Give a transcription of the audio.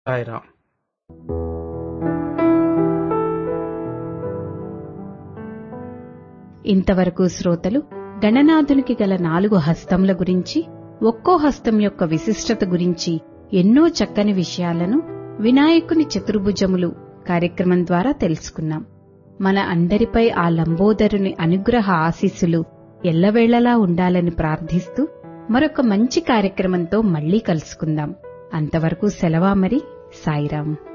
సాయిరాం ఇంతవరకు శ్రోతలు గణనాథునికి గల నాలుగు హస్తముల గురించి ఒక్కో హస్తం యొక్క విశిష్టత గురించి ఎన్నో చక్కని విషయాలను వినాయకుని చతుర్భుజములు కార్యక్రమం ద్వారా తెలుసుకున్నాం మన అందరిపై ఆ లంబోదరుని అనుగ్రహ ఆశీస్సులు ఎల్లవేళలా ఉండాలని ప్రార్థిస్తూ మరొక మంచి కార్యక్రమంతో మళ్ళీ కలుసుకుందాం అంతవరకు సెలవా మరి సాయిరాం